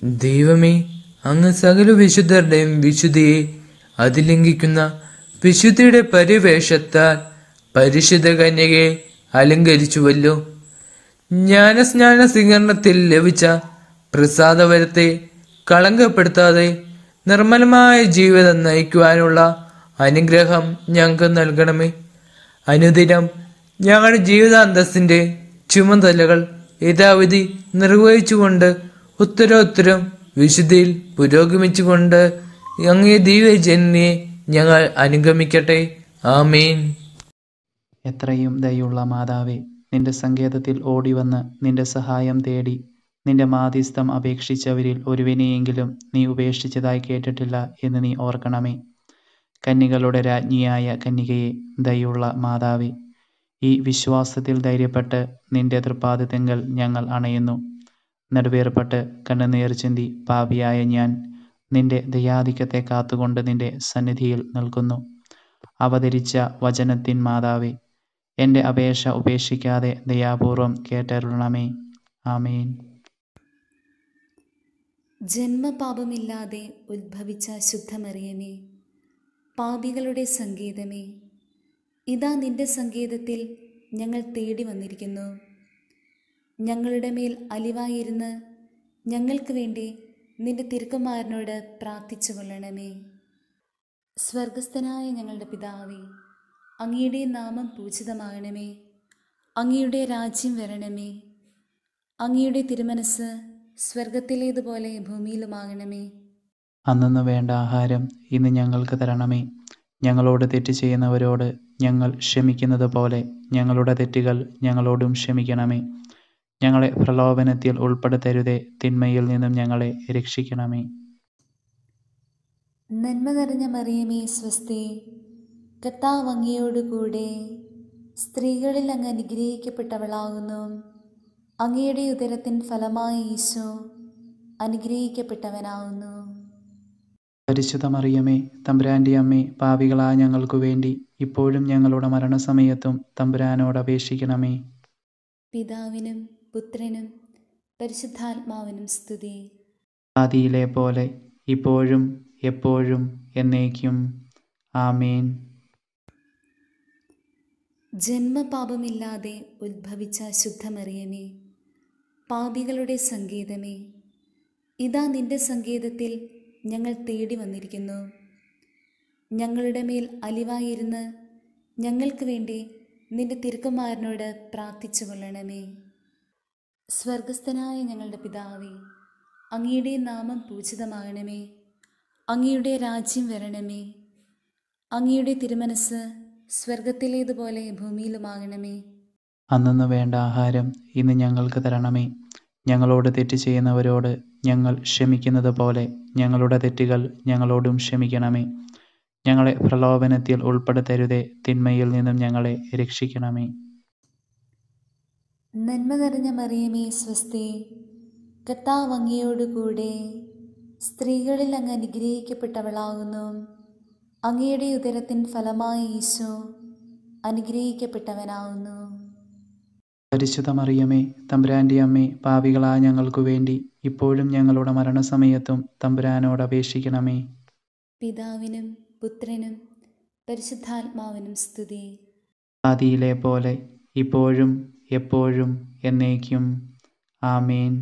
ദൈവമേ അങ്ങ് സകല വിശുദ്ധരുടെയും വിശുദ്ധിയെ അതിലംഘിക്കുന്ന വിശുദ്ധിയുടെ പരിവേഷത്താൽ പരിശുദ്ധ കന്യകയെ അലങ്കരിച്ചുവല്ലോ ജ്ഞാനസ്നാന സ്വീകരണത്തിൽ ലഭിച്ച പ്രസാദവരത്തെ കളങ്കപ്പെടുത്താതെ നിർമ്മലമായ ജീവിതം നയിക്കുവാനുള്ള അനുഗ്രഹം ഞങ്ങൾക്ക് നൽകണമേ അനുദിനം ഞങ്ങളുടെ ജീവിതാന്തസ്സിന്റെ ചുമതലകൾ യഥാവിധി നിർവഹിച്ചുകൊണ്ട് ഉത്തരോത്തരം വിശുദ്ധിയിൽ പുരോഗമിച്ചുകൊണ്ട് അങ്ങേ ദൈവജന്യെ ഞങ്ങൾ അനുഗമിക്കട്ടെ ആമേൻ എത്രയും ദയുള്ള മാതാവേ നിന്റെ സങ്കേതത്തിൽ ഓടിവന്ന് നിന്റെ സഹായം തേടി നിന്റെ മാധ്യസ്ഥം അപേക്ഷിച്ചവരിൽ ഒരുവിനെയെങ്കിലും നീ ഉപേക്ഷിച്ചതായി കേട്ടിട്ടില്ല എന്ന് നീ ഓർക്കണമേ കന്യകളുടെ രാജ്ഞിയായ കന്യകയെ ദയുള്ള മാതാവേ ഈ വിശ്വാസത്തിൽ ധൈര്യപ്പെട്ട് നിന്റെ തൃപ്പാദത്തെങ്കൽ ഞങ്ങൾ അണയുന്നു നെടുവേർപ്പെട്ട് കണ്ണുനീർ ചിന്തി പാപിയായ ഞാൻ നിന്റെ ദയാധിക്യത്തെ കാത്തുകൊണ്ട് നിന്റെ സന്നിധിയിൽ നിൽക്കുന്നു അവതരിച്ച വചനത്തിൻ മാതാവേ എൻ്റെ അപേക്ഷ ഉപേക്ഷിക്കാതെ ദയാപൂർവം കേട്ടരുളണമേ ആമേൻ ജന്മപാപമില്ലാതെ ഉദ്ഭവിച്ച ശുദ്ധമറിയമേ പാപികളുടെ സങ്കേതമേ ഇതാ നിന്റെ സങ്കേതത്തിൽ ഞങ്ങൾ തേടി വന്നിരിക്കുന്നു ഞങ്ങളുടെ മേൽ അലിവായിരുന്ന് ഞങ്ങൾക്ക് വേണ്ടി നിന്റെ തിരുക്കുമാരനോട് പ്രാർത്ഥിച്ചു കൊള്ളണമേ സ്വർഗസ്ഥനായ ഞങ്ങളുടെ പിതാവേ അങ്ങയുടെ നാമം പൂജിതമാകണമേ അങ്ങയുടെ രാജ്യം വരണമേ അങ്ങയുടെ തിരുമനസ് സ്വർഗത്തിലേതുപോലെ ഭൂമിയിലുമാകണമേ അന്നു വേണ്ട ആഹാരം ഇന്ന് ഞങ്ങൾക്ക് തരണമേ ഞങ്ങളോട് തെറ്റ് ചെയ്യുന്നവരോട് ഞങ്ങൾ ക്ഷമിക്കുന്നത് പോലെ ഞങ്ങളുടെ തെറ്റുകൾ ഞങ്ങളോടും ക്ഷമിക്കണമേ ഞങ്ങളെ പ്രലോഭനത്തിൽ ഉൾപ്പെടുത്തരുതേ തിന്മയിൽ നിന്നും ഞങ്ങളെ രക്ഷിക്കണമേ നന്മ നിറഞ്ഞ മറിയമേ സ്വസ്തി കർത്താവ് അങ്ങയോടുകൂടെ സ്ത്രീകളിൽ അങ്ങ് അനുഗ്രഹിക്കപ്പെട്ടവളാകുന്നു അങ്ങയുടെ ഉദരത്തിൻ ഫലമായ ഈശോ അനുഗ്രഹിക്കപ്പെട്ടവനാകുന്നു പരിശുദ്ധ മറിയമേ തമ്പുരാൻ്റെ അമ്മേ പാപികളായ ഞങ്ങൾക്കു വേണ്ടി ഇപ്പോഴും ഞങ്ങളുടെ മരണസമയത്തും തമ്പുരാനോട് അപേക്ഷിക്കണമേ പിതാവിനും പുത്രനും പരിശുദ്ധാത്മാവിനും സ്തുതി ആദിയിലെ പോലെ ഇപ്പോഴും എപ്പോഴും എന്നേക്കും ആമേൻ ജന്മപാപമില്ലാതെ ഉദ്ഭവിച്ച ശുദ്ധമറിയമേ പാപികളുടെ സങ്കേതമേ ഇതാ നിന്റെ സങ്കേതത്തിൽ ഞങ്ങൾ തേടി വന്നിരിക്കുന്നു ഞങ്ങളുടെ മേൽ അലിവായിരുന്ന് ഞങ്ങൾക്ക് വേണ്ടി നിന്റെ തിരുക്കുമാരനോട് പ്രാർത്ഥിച്ചു കൊള്ളണമേ സ്വർഗസ്ഥനായ ഞങ്ങളുടെ പിതാവേ അങ്ങയുടെ നാമം പൂജിതമാകണമേ അങ്ങയുടെ രാജ്യം വരണമേ അങ്ങയുടെ തിരുമനസ് സ്വർഗത്തിലേതുപോലെ ഭൂമിയിലുമാകണമേ അന്നു വേണ്ട ആഹാരം ഇന്ന് ഞങ്ങൾക്ക് തരണമേ ഞങ്ങളോട് തെറ്റ് ചെയ്യുന്നവരോട് ഞങ്ങൾ ക്ഷമിക്കുന്നത് പോലെ ഞങ്ങളുടെ തെറ്റുകൾ ഞങ്ങളോടും ക്ഷമിക്കണമേ ഞങ്ങളെ പ്രലോഭനത്തിൽ ഉൾപ്പെടുത്തരുതേ തിന്മയിൽ നിന്നും ഞങ്ങളെ രക്ഷിക്കണമേ നന്മ നിറഞ്ഞ മറിയമേ സ്വസ്തി കർത്താവ് അങ്ങയോടുകൂടെ സ്ത്രീകളിൽ അങ്ങ് അനുഗ്രഹിക്കപ്പെട്ടവളാകുന്നു അങ്ങയുടെ ഉദരത്തിൻ ഫലമായ ഈശോ അനുഗ്രഹിക്കപ്പെട്ടവനാകുന്നു പരിശുദ്ധ മറിയമേ തമ്പുരാൻ്റെ അമ്മേ പാപികളായ ഞങ്ങൾക്കു വേണ്ടി ഇപ്പോഴും ഞങ്ങളുടെ മരണസമയത്തും തമ്പുരാനോട് അപേക്ഷിക്കണമേ പിതാവിനും പുത്രനും പരിശുദ്ധാത്മാവിനും സ്തുതി ആദിയിലെ പോലെ ഇപ്പോഴും എപ്പോഴും എന്നേക്കും ആമേൻ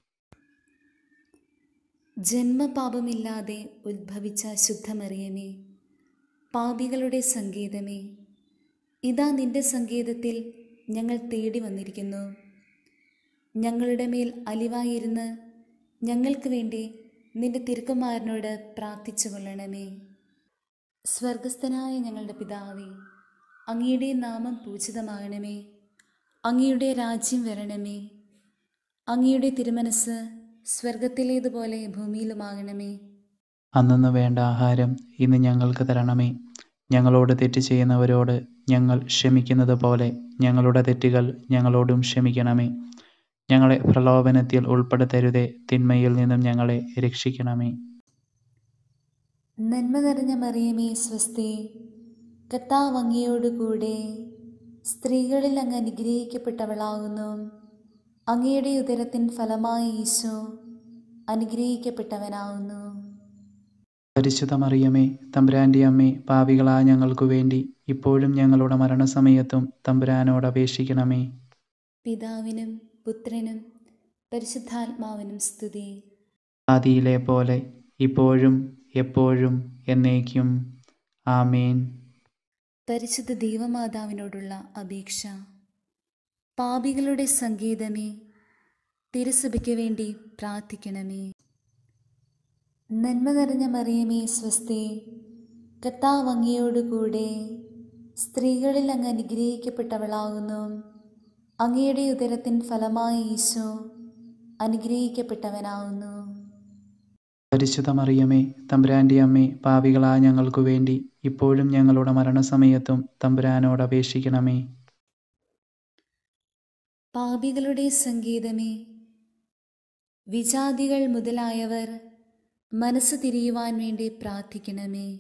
ജന്മപാപമില്ലാതെ ഉദ്ഭവിച്ച ശുദ്ധമറിയമേ പാപികളുടെ സങ്കേതമേ ഇതാ നിന്റെ സങ്കേതത്തിൽ ഞങ്ങൾ തേടി വന്നിരിക്കുന്നു ഞങ്ങളുടെ മേൽ അലിവായിരുന്ന് ഞങ്ങൾക്ക് വേണ്ടി നിന്റെ തിരുക്കുമാരനോട് പ്രാർത്ഥിച്ചു കൊള്ളണമേ സ്വർഗസ്ഥനായ ഞങ്ങളുടെ പിതാവേ അങ്ങയുടെ നാമം പൂജിതമാകണമേ അങ്ങയുടെ രാജ്യം വരണമേ അങ്ങയുടെ തിരുമനസ് സ്വർഗത്തിലേതുപോലെ ഭൂമിയിലുമാകണമേ അന്നു വേണ്ട ആഹാരം ഇന്ന് ഞങ്ങൾക്ക് തരണമേ ഞങ്ങളോട് തെറ്റ് ചെയ്യുന്നവരോട് ഞങ്ങൾ ക്ഷമിക്കുന്നത് പോലെ ഞങ്ങളുടെ തെറ്റുകൾ ഞങ്ങളോടും ക്ഷമിക്കണമേ ഞങ്ങളെ പ്രലോഭനത്തിൽ ഉൾപ്പെടുത്തരുതേ തിന്മയിൽ നിന്നും ഞങ്ങളെ രക്ഷിക്കണമേ നന്മ നിറഞ്ഞ മറിയമേ സ്വസ്തി കർത്താവ് അങ്ങയോടുകൂടെ സ്ത്രീകളിൽ അങ്ങ് അനുഗ്രഹിക്കപ്പെട്ടവളാകുന്നു അങ്ങയുടെ ഉദരത്തിൻ ഫലമായ ഈശോ അനുഗ്രഹിക്കപ്പെട്ടവനാവുന്നു പരിശുദ്ധ മറിയമേ തമ്പുരാൻ്റെ അമ്മേ പാവികളായ ഞങ്ങൾക്കു വേണ്ടി ഇപ്പോഴും ഞങ്ങളുടെ മരണസമയത്തും തമ്പുരാനോട് അപേക്ഷിക്കണമേ പിതാവിനും പുത്രനും പരിശുദ്ധാത്മാവിനും സ്തുതി ആദിയിലെ പോലെ ഇപ്പോഴും എപ്പോഴും എന്നേക്കും ആമേൻ പരിശുദ്ധ ദൈവമാതാവിനോടുള്ള അപേക്ഷ പാപികളുടെ സംഗീതമേ തിരുസഭയ്ക്ക് വേണ്ടി പ്രാർത്ഥിക്കണമേ നന്മ നിറഞ്ഞ മറിയമേ സ്വസ്തി കർത്താവ് അങ്ങയോടുകൂടെ സ്ത്രീകളിൽ അങ്ങ് അനുഗ്രഹിക്കപ്പെട്ടവളാകുന്നു അങ്ങയുടെ ഉദരത്തിൻ ഫലമായ ഈശോ അനുഗ്രഹിക്കപ്പെട്ടവനാകുന്നു പരിശുദ്ധ മറിയമേ തമ്പുരാൻ്റെ അമ്മേ പാവികളായ ഞങ്ങൾക്കു വേണ്ടി ഇപ്പോഴും ഞങ്ങളുടെ മരണസമയത്തും തമ്പുരാനോട് അപേക്ഷിക്കണമേ പാപികളുടെ സംഗീതമേ വിജാതികൾ മുതലായവർ മനസ്സ് തിരിയുവാൻ വേണ്ടി പ്രാർത്ഥിക്കണമേ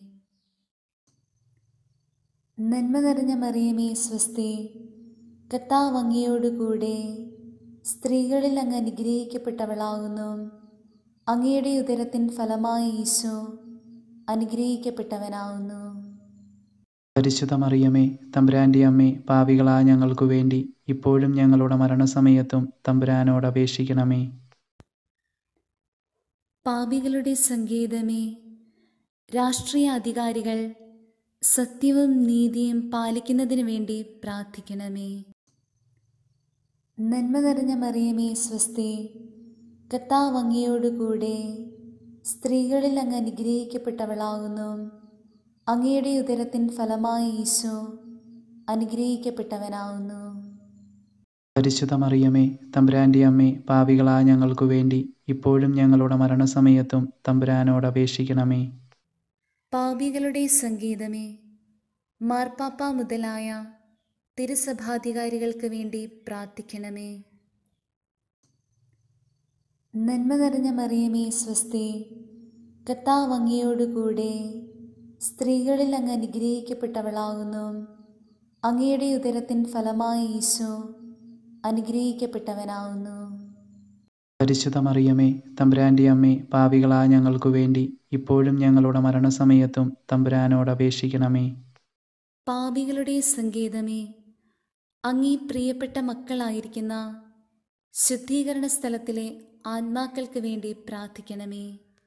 നന്മ നിറഞ്ഞ മറിയമേ സ്വസ്തി കർത്താവ് അങ്ങയോടുകൂടെ സ്ത്രീകളിൽ അങ്ങ് അനുഗ്രഹിക്കപ്പെട്ടവളാകുന്നു അങ്ങയുടെ ഉദരത്തിൻ ഫലമായ ഈശോ അനുഗ്രഹിക്കപ്പെട്ടവനാകുന്നു പരിശുദ്ധ മറിയമേ തമ്പുരാൻ്റെ അമ്മേ പാവികളായ ഞങ്ങൾക്കു വേണ്ടി ഇപ്പോഴും ഞങ്ങളുടെ മരണസമയത്തും തമ്പുരാനോട് അപേക്ഷിക്കണമേ പാപികളുടെ സംഗീതമേ രാഷ്ട്രീയ അധികാരികൾ സത്യവും നീതിയും പാലിക്കുന്നതിനു വേണ്ടി പ്രാർത്ഥിക്കണമേ നന്മ നിറഞ്ഞ മറിയമേ സ്വസ്തി കർത്താവ് അങ്ങയോടുകൂടെ സ്ത്രീകളിൽ അങ്ങ് അനുഗ്രഹിക്കപ്പെട്ടവളാകുന്നു അങ്ങയുടെ ഉദരത്തിൻ ഫലമായ ഈശോ അനുഗ്രഹിക്കപ്പെട്ടവനാകുന്നു പരിശുദ്ധ മറിയമേ തമ്പുരാൻ്റെ അമ്മേ പാവികളായ ഞങ്ങൾക്കു വേണ്ടി ഇപ്പോഴും ഞങ്ങളുടെ മരണസമയത്തും തമ്പുരാനോട് അപേക്ഷിക്കണമേ പാപികളുടെ സംഗീതമേ മാർപ്പാപ്പ മുതലായ തിരുസഭാധികാരികൾക്ക് വേണ്ടി പ്രാർത്ഥിക്കണമേ നന്മ നിറഞ്ഞ മറിയമേ സ്വസ്തി കർത്താവ് അങ്ങയോടുകൂടെ സ്ത്രീകളിൽ അങ്ങ് അനുഗ്രഹിക്കപ്പെട്ടവളാകുന്നു അങ്ങയുടെ ഉദരത്തിൻ ഫലമായ ഈശോ അനുഗ്രഹിക്കപ്പെട്ടവനാകുന്നു പരിശുദ്ധ മറിയമേ തമ്പുരാൻ്റെ അമ്മേ പാവികളായ ഞങ്ങൾക്കു വേണ്ടി ഇപ്പോഴും ഞങ്ങളുടെ മരണസമയത്തും തമ്പുരാനോട് അപേക്ഷിക്കണമേ പാപികളുടെ സംഗീതമേ അങ്ങീ പ്രിയപ്പെട്ട മക്കളായിരിക്കുന്ന ശുദ്ധീകരണ സ്ഥലത്തിലെ ആത്മാക്കൾക്ക് വേണ്ടി പ്രാർത്ഥിക്കണമേ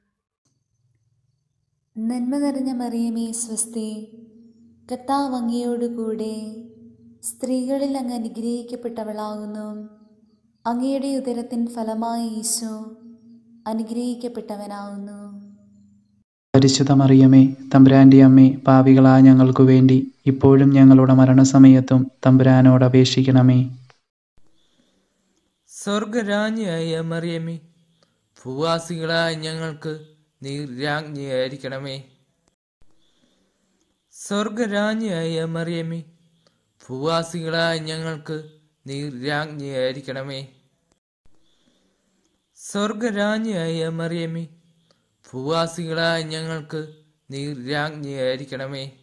നന്മ നിറഞ്ഞ മറിയമേ സ്വസ്തി കർത്താവ് അങ്ങയോടുകൂടെ സ്ത്രീകളിൽ അങ്ങ് അനുഗ്രഹിക്കപ്പെട്ടവളാകുന്നു അങ്ങയുടെ ഉദരത്തിൻ ഫലമായ ഈശോ അനുഗ്രഹിക്കപ്പെട്ടവനാകുന്നു പരിശുദ്ധ മറിയമേ തമ്പുരാൻ്റെ അമ്മേ പാവികളായ ഞങ്ങൾക്കു വേണ്ടി ഇപ്പോഴും ഞങ്ങളുടെ മരണസമയത്തും തമ്പുരാനോട് അപേക്ഷിക്കണമേ സ്വർഗരാജ്ഞിയായ മറിയമേ ഭൂവാസികളായ ഞങ്ങൾക്ക് നീ രാജ്ഞിയായിരിക്കണമേ സ്വർഗരാജ്ഞിയായ മറിയമേ ഭൂവാസികളായ ഞങ്ങൾക്ക് നീ രാജ്ഞിയായിരിക്കണമേ സ്വർഗരാജ്ഞിയായ മറിയമേ ഭൂവാസികളായ ഞങ്ങൾക്ക് നീ രാജ്ഞിയായിരിക്കണമേ